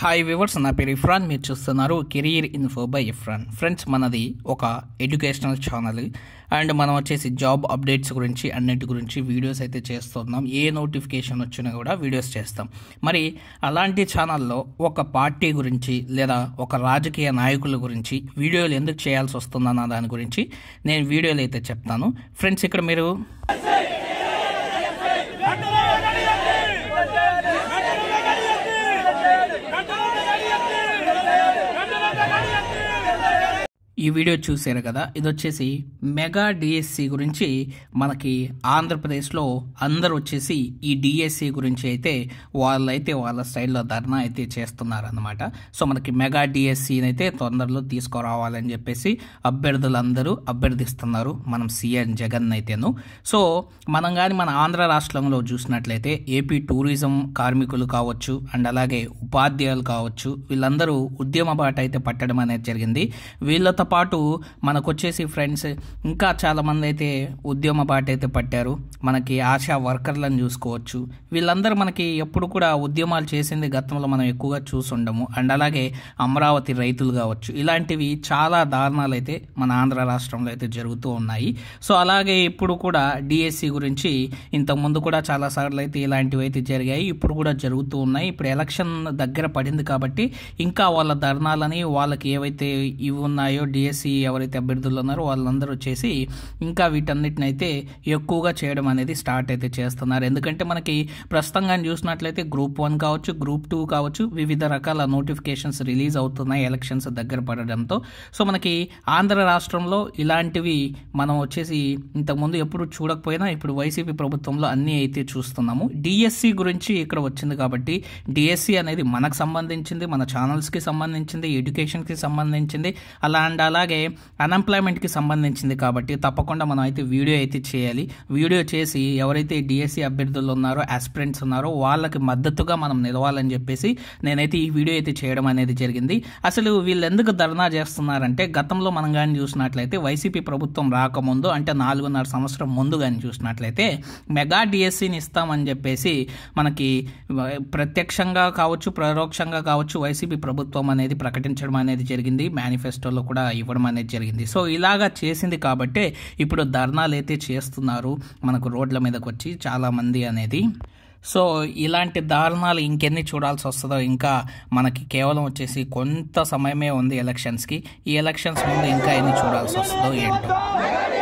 hi viewers నా పేరు ఇఫ్రాన్ మీరు చూస్తున్నారు కెరీర్ ఇన్ఫో బై ఇఫ్రాన్ ఫ్రెండ్స్ మనది ఒక ఎడ్యుకేషనల్ ఛానల్ అండ్ మనం వచ్చేసి జాబ్ అప్డేట్స్ గురించి అన్నిటి గురించి వీడియోస్ అయితే చేస్తున్నాం ఏ నోటిఫికేషన్ వచ్చినా కూడా వీడియోస్ చేస్తాం మరి అలాంటి ఛానల్లో ఒక పార్టీ గురించి లేదా ఒక రాజకీయ నాయకుల గురించి వీడియోలు ఎందుకు చేయాల్సి వస్తుందన్న దాని గురించి నేను వీడియోలు అయితే చెప్తాను ఫ్రెండ్స్ ఇక్కడ మీరు ఈ వీడియో చూసారు కదా ఇది వచ్చేసి మెగా డిఎస్సి గురించి మనకి ఆంధ్రప్రదేశ్లో అందరు వచ్చేసి ఈ డిఎస్సి గురించి అయితే వాళ్ళైతే వాళ్ళ స్టైల్లో ధర్నా అయితే చేస్తున్నారు అనమాట సో మనకి మెగా డిఎస్సి అయితే తొందరలో తీసుకురావాలని చెప్పేసి అభ్యర్థులందరూ అభ్యర్థిస్తున్నారు మనం సీఎం జగన్ అయితేను సో మనం కానీ మన ఆంధ్ర రాష్ట్రంలో చూసినట్లయితే ఏపీ టూరిజం కార్మికులు కావచ్చు అండ్ అలాగే ఉపాధ్యాయులు కావచ్చు వీళ్ళందరూ ఉద్యమ బాట అయితే పట్టడం అనేది జరిగింది వీళ్ళతో పాటు మనకు వచ్చేసి ఫ్రెండ్స్ ఇంకా చాలామంది అయితే ఉద్యమ బాట అయితే పట్టారు మనకి ఆశా వర్కర్లను చూసుకోవచ్చు వీళ్ళందరూ మనకి ఎప్పుడు కూడా ఉద్యమాలు చేసింది గతంలో మనం ఎక్కువగా చూసుండము అండ్ అలాగే అమరావతి రైతులు కావచ్చు ఇలాంటివి చాలా దారుణాలు అయితే మన ఆంధ్ర రాష్ట్రంలో అయితే జరుగుతూ ఉన్నాయి సో అలాగే ఇప్పుడు కూడా డిఎస్సి గురించి ఇంతకుముందు కూడా చాలా సార్లు అయితే ఇలాంటివి అయితే జరిగాయి ఇప్పుడు కూడా జరుగుతూ ఉన్నాయి ఇప్పుడు ఎలక్షన్ దగ్గర పడింది కాబట్టి ఇంకా వాళ్ళ ధర్నాలని వాళ్ళకి ఏవైతే ఇవి ఉన్నాయో డిఎస్సి ఎవరైతే అభ్యర్థులు ఉన్నారో వాళ్ళందరూ వచ్చేసి ఇంకా వీటన్నిటిని అయితే ఎక్కువగా చేయడం అనేది స్టార్ట్ అయితే చేస్తున్నారు ఎందుకంటే మనకి ప్రస్తుతంగా చూసినట్లయితే గ్రూప్ వన్ కావచ్చు గ్రూప్ టూ కావచ్చు వివిధ రకాల నోటిఫికేషన్స్ రిలీజ్ అవుతున్నాయి ఎలక్షన్స్ దగ్గర పడడంతో సో మనకి ఆంధ్ర రాష్ట్రంలో ఇలాంటివి మనం వచ్చేసి ఇంతకుముందు ఎప్పుడు చూడకపోయినా ఇప్పుడు వైసీపీ ప్రభుత్వంలో అన్నీ అయితే చూస్తున్నాము డిఎస్సి గురించి ఇక్కడ వచ్చింది కాబట్టి డిఎస్సి అనేది మనకు సంబంధించింది మన ఛానల్స్కి సంబంధించింది ఎడ్యుకేషన్కి సంబంధించింది అలా అండ్ అలాగే అన్ఎంప్లాయ్మెంట్కి సంబంధించింది కాబట్టి తప్పకుండా మనం అయితే వీడియో అయితే చేయాలి వీడియో చేసి ఎవరైతే డిఎస్సి అభ్యర్థులు ఉన్నారో ఆస్పిరెంట్స్ ఉన్నారో వాళ్ళకి మద్దతుగా మనం నిలవాలని చెప్పేసి నేనైతే ఈ వీడియో అయితే చేయడం అనేది జరిగింది అసలు వీళ్ళు ఎందుకు ధర్నా చేస్తున్నారంటే గతంలో మనం కానీ చూసినట్లయితే వైసీపీ ప్రభుత్వం రాకముందు అంటే నాలుగున్నర సంవత్సరం ముందు కానీ చూసినట్లయితే మెగా డిఎస్సిని ఇస్తామని చెప్పేసి మనకి ప్రత్యక్షంగా కావచ్చు పరోక్షంగా కావచ్చు వైసీపీ ప్రభుత్వం అనేది ప్రకటించడం అనేది జరిగింది మేనిఫెస్టోలో కూడా ఇవ్వడం అనేది జరిగింది సో ఇలాగా చేసింది కాబట్టే ఇప్పుడు ధర్నాలు అయితే చేస్తున్నారు మనకు రోడ్ల మీదకి వచ్చి చాలామంది అనేది సో ఇలాంటి దారుణాలు ఇంకెన్ని చూడాల్సి వస్తుందో ఇంకా మనకి కేవలం వచ్చేసి కొంత సమయమే ఉంది ఎలక్షన్స్కి ఈ ఎలక్షన్స్ ముందు ఇంకా ఎన్ని చూడాల్సి వస్తుందో ఏంటో